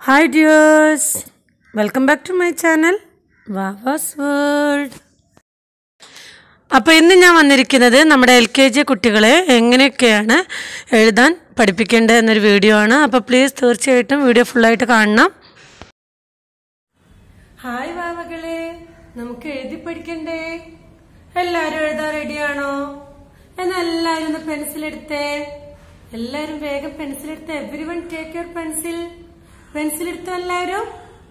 hi dears welcome back to my channel Vava's world അപ്പോൾ ഇന്ന് ഞാൻ വന്നിരിക്കുന്നത് നമ്മുടെ എൽ കെ ജി കുട്ടികളെ എങ്ങനെയൊക്കെയാണ് എഴുതാൻ പഠിപ്പിക്കേണ്ടത് എന്നൊരു വീഡിയോ ആണ് അപ്പോൾ പ്ലീസ് തീർച്ചയായിട്ടും വീഡിയോ ഫുള്ളായിട്ട് കാണണം ഹായ് വാവകളെ നമുക്ക് എഴുതി പഠിക്കണ്ടേ എല്ലാരും എഴുതാൻ റെഡിയാണോ എന്നാ എല്ലാരും ഒന്ന് പെൻസിൽ എടുത്തേ എല്ലാരും വേഗം പെൻസിൽ എടുത്ത് everyone take your pencil pencil എടുത്തോ എല്ലാവരും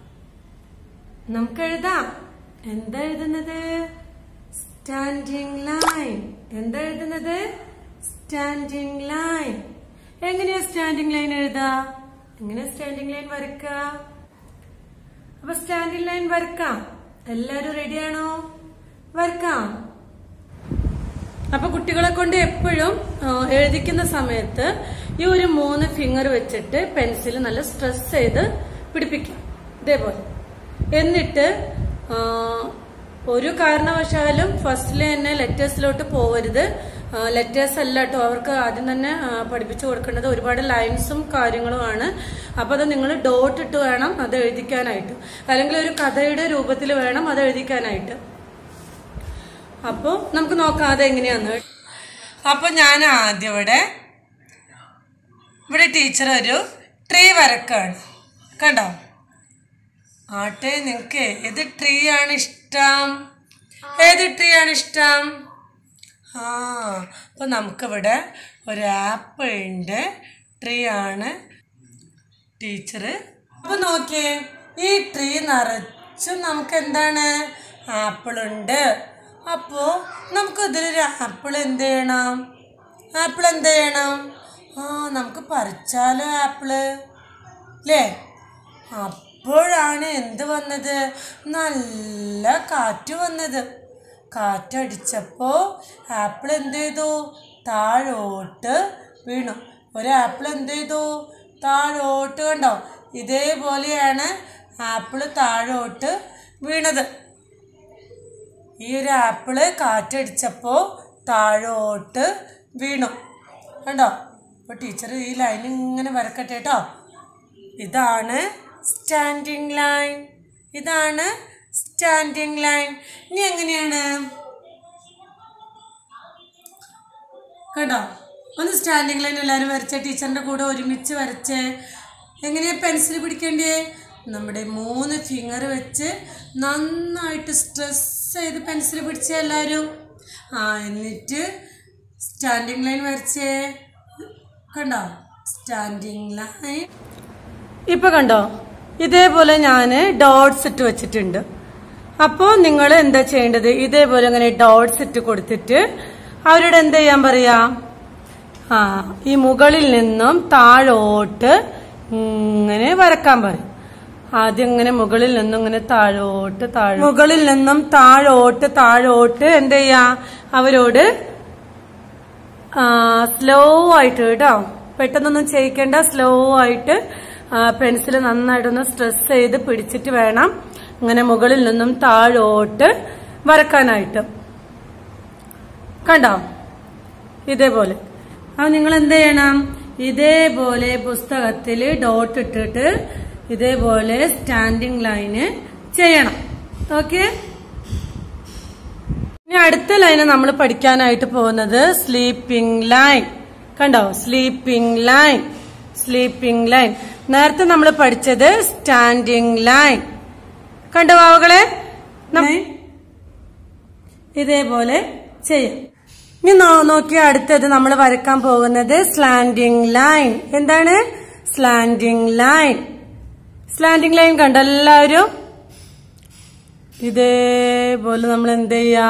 നമുക്ക് എഴുതാം എന്താ എഴുതുന്നത് സ്റ്റാൻഡിങ് ലൈൻ എന്താ എഴുതുന്നത് സ്റ്റാൻഡിങ് ലൈൻ എങ്ങനെയാ സ്റ്റാൻഡിങ് ലൈൻ എഴുതാ എങ്ങനെയാ സ്റ്റാൻഡിങ് ലൈൻ വരക്കുക അപ്പൊ സ്റ്റാൻഡിങ് ലൈൻ വരക്കാം എല്ലാരും റെഡിയാണോ വരക്കാം അപ്പൊ കുട്ടികളെ കൊണ്ട് എപ്പോഴും ആ, എഴുതിക്കുന്ന സമയത്ത് ഈ ഒരു മൂന്ന് ഫിംഗർ വെച്ചിട്ട് പെൻസിൽ നല്ല സ്ട്രെസ് ചെയ്ത് പിടിപ്പിക്കാം ഇതേപോലെ എന്നിട്ട് ആ, ഒരു കാരണവശാലും ഫസ്റ്റിലെ തന്നെ ലെറ്റേഴ്സിലോട്ട് പോവരുത് ലെറ്റേഴ്സ് അല്ല കേട്ടോ അവർക്ക് ആദ്യം തന്നെ ആ, പഠിപ്പിച്ചു കൊടുക്കേണ്ടത് ഒരുപാട് ലൈൻസും കാര്യങ്ങളുമാണ് അപ്പൊ അത് നിങ്ങൾ ഡോട്ട് ഇട്ട് വേണം അത് എഴുതിക്കാനായിട്ട് അല്ലെങ്കിൽ ഒരു കഥയുടെ രൂപത്തിൽ വേണം അത് എഴുതിക്കാനായിട്ട് അപ്പോ നമുക്ക് നോക്കാം അത് എങ്ങനെയാന്ന് അപ്പൊ ഞാൻ ആദ്യം ഇവിടെ ഇവിടെ ടീച്ചർ ഒരു ട്രീ വരക്കാണ് കണ്ടോ ആട്ടെ നിങ്ങക്ക് ഏത് ട്രീ ആണ് ഇഷ്ടം ഏത് ട്രീ ആണ് ഇഷ്ടം ആ അപ്പൊ നമുക്കിവിടെ ഒരു ആപ്പിളിൻ്റെ ട്രീ ആണ് ടീച്ചർ അപ്പൊ നോക്കിയേ ഈ ട്രീ നിറച്ചും നമുക്ക് എന്താണ് ആപ്പിൾ ഉണ്ട് അപ്പോ നമുക്ക് ഇതിലൊരു ആപ്പിൾ എന്ത് ചെയ്യണം ആപ്പിൾ എന്ത് ചെയ്യണം ആ നമുക്ക് പറിച്ചാലോ ആപ്പിള് അല്ലേ അപ്പോഴാണ് എന്ത് വന്നത് നല്ല കാറ്റ് വന്നത് കാറ്റടിച്ചപ്പോൾ ആപ്പിൾ എന്ത് ചെയ്തു താഴോട്ട് വീണു ഒരു ആപ്പിൾ എന്ത് ചെയ്തു താഴോട്ട് കണ്ടോ ഇതേപോലെയാണ് ആപ്പിൾ താഴോട്ട് വീണത് ഈ ഒരു ആപ്പിള് കാറ്റടിച്ചപ്പോൾ താഴോട്ട് വീണു കണ്ടോ അപ്പോൾ ടീച്ചർ ഈ ലൈൻ ഇങ്ങനെ വരക്കട്ടെ കേട്ടോ ഇതാണ് സ്റ്റാൻഡിങ് ലൈൻ ഇതാണ് സ്റ്റാൻഡിങ് ലൈൻ ഇനി എങ്ങനെയാണ് കണ്ടോ ഒന്ന് സ്റ്റാൻഡിങ് ലൈൻ എല്ലാവരും വരച്ച ടീച്ചറിൻ്റെ കൂടെ ഒരുമിച്ച് വരച്ചേ എങ്ങനെയാ പെൻസിൽ പിടിക്കേണ്ടേ നമ്മുടെ മൂന്ന് ഫിംഗർ വെച്ച് നന്നായിട്ട് സ്ട്രെസ് ചെയ്ത് പെൻസിൽ പിടിച്ചേ എല്ലാവരും ആ എന്നിട്ട് സ്റ്റാൻഡിങ് ലൈൻ വരച്ചേ കണ്ടോ സ്റ്റാൻഡിങ് ലൈൻ ഇപ്പൊ കണ്ടോ ഇതേപോലെ ഞാൻ ഡോട്ട്സ് ഇട്ട് വെച്ചിട്ടുണ്ട് അപ്പോൾ നിങ്ങൾ എന്താ ചെയ്യേണ്ടത് ഇതേപോലെ ഇങ്ങനെ ഡോട്ട്സ് ഇട്ട് കൊടുത്തിട്ട് അവരോട് എന്ത് ചെയ്യാൻ പറയാ ആ ഈ മുകളിൽ നിന്നും താഴോട്ട് ഇങ്ങനെ വരക്കാൻ പറയും ആദ്യം ഇങ്ങനെ മുകളിൽ നിന്നും ഇങ്ങനെ താഴോട്ട് താഴെ മുകളിൽ നിന്നും താഴോട്ട് താഴോട്ട് എന്ത് ചെയ്യാ അവരോട് സ്ലോ ആയിട്ട് കേട്ടോ പെട്ടെന്നൊന്നും ചെയ്യിക്കേണ്ട സ്ലോ ആയിട്ട് പെൻസിൽ നന്നായിട്ടൊന്ന് സ്ട്രെസ് ചെയ്ത് പിടിച്ചിട്ട് വേണം ഇങ്ങനെ മുകളിൽ നിന്നും താഴോട്ട് വരക്കാനായിട്ട് കണ്ടോ ഇതേപോലെ അപ്പൊ നിങ്ങൾ എന്ത് ചെയ്യണം ഇതേപോലെ പുസ്തകത്തിൽ ഡോട്ട് ഇട്ടിട്ട് ഇതേപോലെ സ്റ്റാൻഡിങ് ലൈന് ചെയ്യണം ഓക്കെ ഇനി അടുത്ത ലൈന് നമ്മൾ പഠിക്കാനായിട്ട് പോകുന്നത് സ്ലീപ്പിംഗ് ലൈൻ കണ്ടോ സ്ലീപ്പിംഗ് ലൈൻ സ്ലീപ്പിംഗ് ലൈൻ നേരത്തെ നമ്മൾ പഠിച്ചത് സ്റ്റാൻഡിംഗ് ലൈൻ കണ്ടോ വാവുകളെ ഇതേപോലെ ചെയ്യാം ഇനി നോ- നോക്കിയ അടുത്തത് നമ്മൾ വരക്കാൻ പോകുന്നത് സ്ലാൻഡിംഗ് ലൈൻ എന്താണ് സ്ലാൻഡിംഗ് ലൈൻ സ്ലാൻഡിംഗ് ലൈൻ കണ്ടോ എല്ലാവരും ഇതേപോലെ നമ്മൾ എന്ത് ചെയ്യാ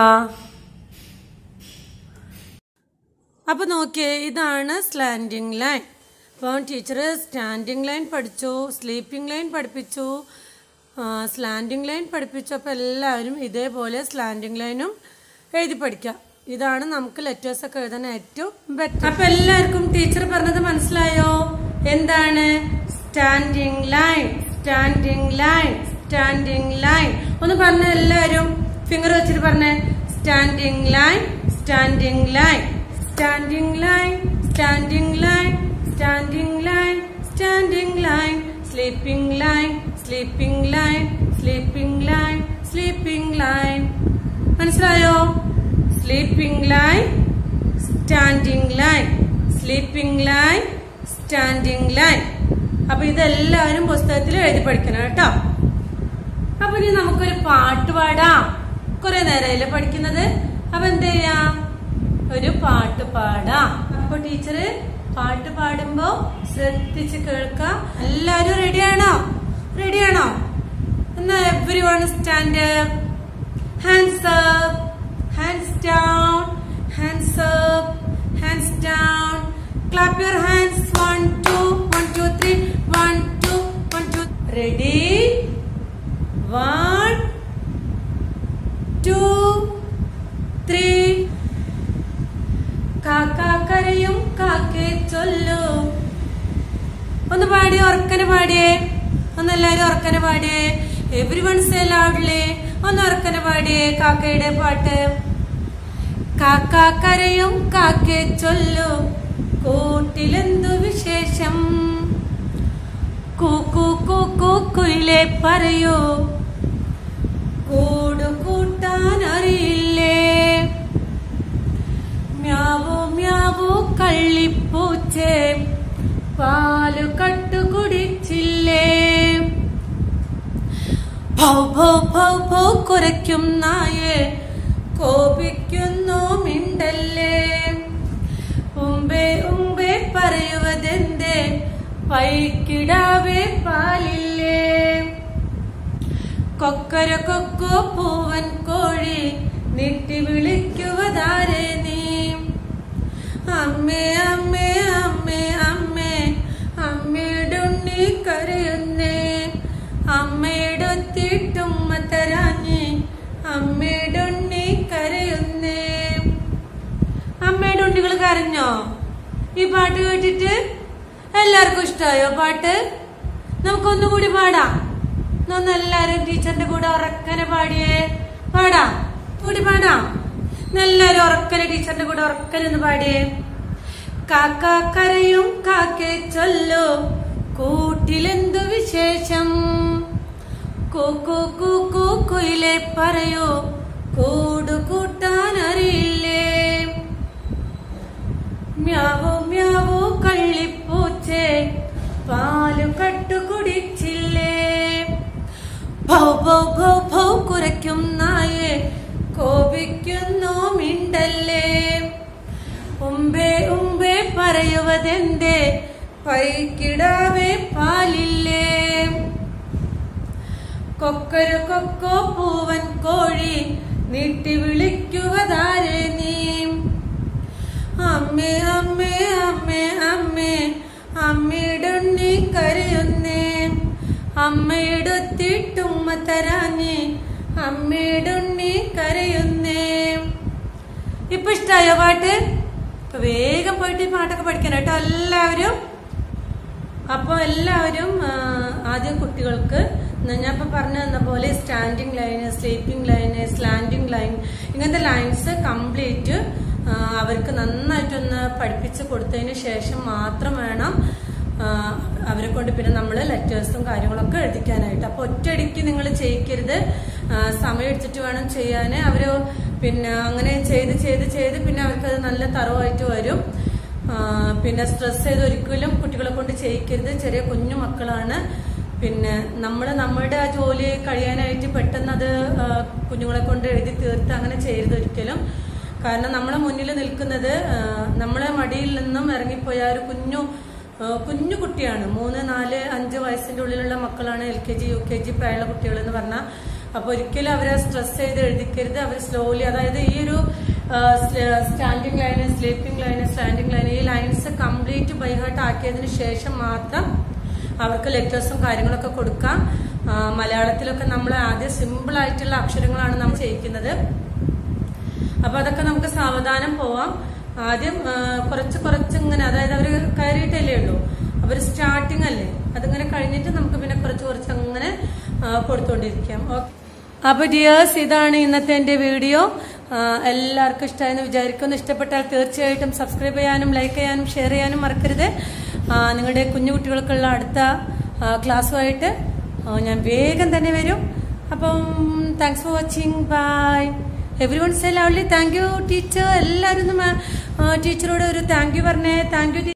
അപ്പൊ നോക്കിയേ ഇതാണ് സ്ലാൻഡിംഗ് ലൈൻ അപ്പോൾ ടീച്ചർ സ്റ്റാൻഡിംഗ് ലൈൻ പഠിച്ചു സ്ലീപ്പിംഗ് ലൈൻ പഠിപ്പിച്ചു സ്ലാൻഡിംഗ് ലൈൻ പഠിപ്പിച്ചു അപ്പോൾ എല്ലാവരും ഇതേപോലെ സ്ലാൻഡിംഗ് ലൈനും എഴുതി പഠിക്കാം ഇതാണ് നമുക്ക് ലെറ്റേഴ്സ് ഒക്കെ എഴുതാൻ ഏറ്റവും ബെറ്റർ അപ്പൊ എല്ലാവർക്കും ടീച്ചർ പറഞ്ഞത് മനസ്സിലായോ എന്താണ് standing line standing line standing line ഒന്ന് പറഞ്ഞ എല്ലാവരും ഫിംഗർ വെച്ചിട്ട് പറഞ്ഞേ standing line standing line standing line standing line standing line standing line sleeping line sleeping line sleeping line sleeping line മനസ്സിലായോ sleeping line standing line sleeping line standing line അപ്പൊ ഇതെല്ലാവരും പുസ്തകത്തിൽ എഴുതി പഠിക്കണം കേട്ടോ അപ്പൊ ഇനി നമുക്കൊരു പാട്ട് പാടാം കുറെ നേരമല്ലേ പഠിക്കുന്നത് അപ്പൊ എന്ത് ചെയ്യാം ഒരു പാട്ട് പാടാം അപ്പൊ ടീച്ചറ് പാട്ട് പാടുമ്പോ ശ്രദ്ധിച്ച് കേൾക്കാം എല്ലാരും റെഡിയാണോ റെഡിയാണോ എന്നാ everyone stand hands up hands down hands up hands down clap your hands one two one two three one two one two ready one two three കാക്കാക്കരയും കാക്കെ ചൊല്ലു ഒന്ന് പാടിയേ ഉറക്കനെ പാടിയേ ഒന്ന് എല്ലാരും ഉറക്കനെ പാടിയേ എവ്രി വൺ സേ ലൗഡ്ലി ഒന്ന് ഉറക്കനെ പാടിയേ കാക്കയുടെ പാട്ട് കാക്കാക്കരയും കാക്കെ ചൊല്ലു കൂട്ടിലെന്തു വിശേഷം കൂക്കു കൂക്കു കുയിലെ പറയൂ കൂടു കൂട്ടാൻ അറിയില്ലേ മ്യാവു മ്യാവു കള്ളിപ്പൂച്ചേ പാലു കട്ടു കുടിച്ചില്ലേ ഭൗ ഭൗ ഭൗ ഭൗ കുരയ്ക്കും നായേ കോപിക്കുന്നു മിണ്ടല്ലേ ഉമ്പേ ഉമ്പേ പറയുവതെന്തേ പൈക്കിടാവേ പാലില്ലേ കൊക്കര കൊക്കോ പൂവൻ കോഴി നീട്ടി വിളിക്കുവതാരെ നീ അമ്മേ അമ്മേ അമ്മേ അമ്മേ അമ്മയുടെ ഉണ്ണി കരയുന്നേ അമ്മയുടെ ഒത്തിട്ടുമ്മ തരാഞ്ഞ് അമ്മയുടെ ഉണ്ണി കരയുന്നേ അമ്മയുടെ ഉണ്ണികൾ കരഞ്ഞോ ഈ പാട്ട് കേട്ടിട്ട് എല്ലാവർക്കും ഇഷ്ടമായോ പാട്ട് നമുക്കൊന്നുകൂടി പാടാം ഒന്ന് എല്ലാരും ടീച്ചറിന്റെ കൂടെ ഉറക്കനെ പാടിയേ പാടാം കൂടി പാടാം എല്ലാരും ഉറക്കനെ ടീച്ചറിന്റെ കൂടെ ഉറക്കനെന്ന് പാടിയേ കാക്കാക്കരയും കാക്കെ ചൊല്ലു കൂട്ടിലെന്തു വിശേഷം കൂക്കു കൂക്കു കുയിലെ പറയൂ കൂടു കൂട്ടാൻ അറിയില്ലേ മ്യാവു മ്യാവു കള്ളിപ്പൂച്ചേ പാലു കട്ടു കുടിച്ചില്ലേ ഭൗ ഭൗ ഭൗ ഭൗ കുരയ്ക്കും നായേ കോപിക്കുന്നു മിണ്ടല്ലേ ഉമ്പേ ഉമ്പേ പറയുവതെന്തേ പൈക്കിടാവേ പാലില്ലേ കൊക്കരു കൊക്കോ പൂവൻ കോഴി നീട്ടി വിളിക്കുവതാരെ നീ അമ്മേ അമ്മേ അമ്മേ അമ്മേ അമ്മയുടെ ഉണ്ണി കരയുന്നേ അമ്മയുടെ ഒത്തിട്ടുമ്മ തരാഞ്ഞ് അമ്മയുടെ ഉണ്ണി കരയുന്നേ ഇപ്പൊ ഇഷ്ടായോ പാട്ട് ഇപ്പൊ വേഗം പോയിട്ട് ഈ പാട്ടൊക്കെ പഠിക്കണം കേട്ടോ എല്ലാവരും അപ്പോൾ എല്ലാവരും ആ, ആദ്യം കുട്ടികൾക്ക് ഞാൻ ഇപ്പൊ പറഞ്ഞു തന്ന പോലെ standing line sleeping line slanting line ഇങ്ങനത്തെ ലൈൻസ് കംപ്ലീറ്റ് അവർക്ക് നന്നായിട്ടൊന്ന് പഠിപ്പിച്ച് കൊടുത്തതിന് ശേഷം മാത്രം വേണം ആ, അവരെ കൊണ്ട് പിന്നെ നമ്മൾ ലെറ്റേഴ്സും കാര്യങ്ങളൊക്കെ എഴുതിക്കാനായിട്ട് അപ്പൊ ഒറ്റയടിക്ക് നിങ്ങൾ ചെയ്യിക്കരുത് ആ, സമയം എടുത്തിട്ട് വേണം ചെയ്യാൻ അവര് പിന്നെ അങ്ങനെ ചെയ്ത് ചെയ്ത് ചെയ്ത് പിന്നെ അവർക്കത് നല്ല തറവായിട്ട് വരും ആ, പിന്നെ സ്ട്രെസ് ചെയ്ത് ഒരിക്കലും കുട്ടികളെ കൊണ്ട് ചെയ്യിക്കരുത് ചെറിയ കുഞ്ഞു മക്കളാണ് പിന്നെ നമ്മൾ നമ്മുടെ ആ ജോലി കഴിയാനായിട്ട് പെട്ടെന്ന് അത് ആ, കുഞ്ഞുങ്ങളെ കൊണ്ട് എഴുതി തീർത്ത് അങ്ങനെ ചെയ്യരുത് ഒരിക്കലും കാരണം നമ്മളെ മുന്നിൽ നിൽക്കുന്നത് ആ, നമ്മളെ മടിയിൽ നിന്നും ഇറങ്ങിപ്പോയ ആ ഒരു കുഞ്ഞു ആ, കുഞ്ഞു കുട്ടിയാണ് മൂന്ന് നാല് അഞ്ച് വയസ്സിന്റെ ഉള്ളിലുള്ള മക്കളാണ് L K G U K G പ്രായമുള്ള കുട്ടികൾ എന്ന് പറഞ്ഞാൽ അപ്പൊ ഒരിക്കലും അവരെ സ്ട്രെസ് ചെയ്ത് എഴുതിക്കരുത് അവർ സ്ലോലി അതായത് ഈ ഒരു standing line sleeping line standing line ഈ ലൈൻസ് കംപ്ലീറ്റ് ബൈ ഹാർട്ട് ആക്കിയതിനു ശേഷം മാത്രം അവർക്ക് ലെറ്റേഴ്സും കാര്യങ്ങളൊക്കെ കൊടുക്കാം ആ, മലയാളത്തിലൊക്കെ നമ്മൾ ആദ്യം സിമ്പിൾ ആയിട്ടുള്ള അക്ഷരങ്ങളാണ് നാം ചെയ്യിക്കുന്നത് അപ്പൊ അതൊക്കെ നമുക്ക് സാവധാനം പോവാം ആദ്യം ആ, കുറച്ച് കുറച്ച് ഇങ്ങനെ അതായത് അവര് കയറിയിട്ടല്ലേ ഉള്ളൂ അവർ സ്റ്റാർട്ടിങ് അല്ലേ അതിങ്ങനെ കഴിഞ്ഞിട്ട് നമുക്ക് പിന്നെ കുറച്ച് കുറച്ച് അങ്ങനെ ആ, കൊടുത്തോണ്ടിരിക്കാം ഓക്കെ അപ്പൊ ഡിയേഴ്സ് ഇതാണ് ഇന്നത്തെ എന്റെ വീഡിയോ ആ, എല്ലാവർക്കും ഇഷ്ടമായെന്ന് വിചാരിക്കുന്നു ഇഷ്ടപ്പെട്ടാൽ തീർച്ചയായിട്ടും സബ്സ്ക്രൈബ് ചെയ്യാനും ലൈക്ക് ചെയ്യാനും ഷെയർ ചെയ്യാനും മറക്കരുത് ആ, നിങ്ങളുടെ കുഞ്ഞു കുട്ടികൾക്കുള്ള അടുത്ത ക്ലാസ്സുമായിട്ട് ആ, ഞാൻ വേഗം തന്നെ വരും അപ്പം thanks for watching bye everyone say lovely thank you teacher എല്ലാവരും ഒന്ന് ടീച്ചറോട് ഒരു താങ്ക് യു പറഞ്ഞേ താങ്ക് യു